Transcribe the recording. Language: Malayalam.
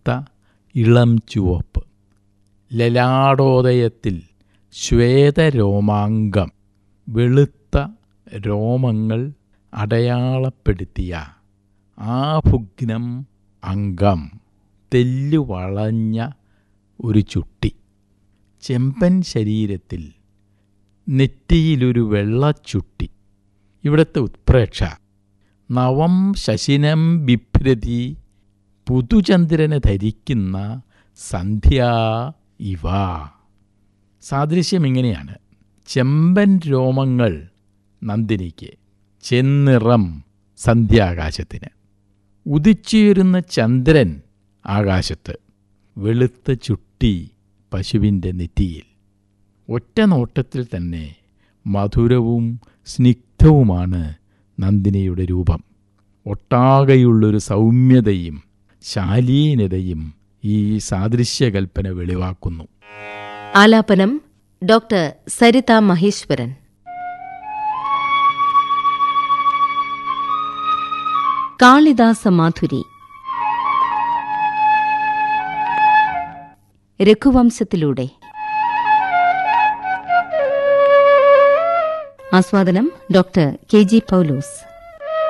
വെളുത്ത ഇളം ചുവപ്പ് ലലാടോദയത്തിൽ ശ്വേതരോമാങ്കം വെളുത്ത രോമങ്ങൾ അടയാളപ്പെടുത്തിയ ആഭുഗ്നം അംഗം തെല്ലു വളഞ്ഞ ഒരു ചുട്ടി ചെമ്പൻ ശരീരത്തിൽ നെറ്റിയിലൊരു വെള്ളച്ചുട്ടി ഇവിടുത്തെ ഉത്പ്രേക്ഷ നവം ശശിനം ബിഭ്രതി പുതുചന്ദ്രനെ ധരിക്കുന്ന സന്ധ്യ ഇവ സാദൃശ്യം ഇങ്ങനെയാണ് ചെമ്പൻ രോമങ്ങൾ നന്ദിനിക്ക് ചെന്നിറം സന്ധ്യാകാശത്തിന് ഉദിച്ചുയരുന്ന ചന്ദ്രൻ ആകാശത്ത് വെളുത്ത ചുട്ടി പശുവിൻ്റെ നെറ്റിയിൽ ഒറ്റ നോട്ടത്തിൽ തന്നെ മധുരവും സ്നിഗ്ധവുമാണ് നന്ദിനിയുടെ രൂപം ഒട്ടാകെയുള്ളൊരു സൗമ്യതയും ശാലീനതയും ഈ സാദൃശ്യകൽപ്പന വെളിവാക്കുന്നു ആലാപനം ഡോക്ടർ സരിത മഹേശ്വരൻ കാളിദാസ മാധുരി രഘുവംശത്തിലൂടെ ആസ്വാദനം ഡോക്ടർ കെ ജി പൗലോസ്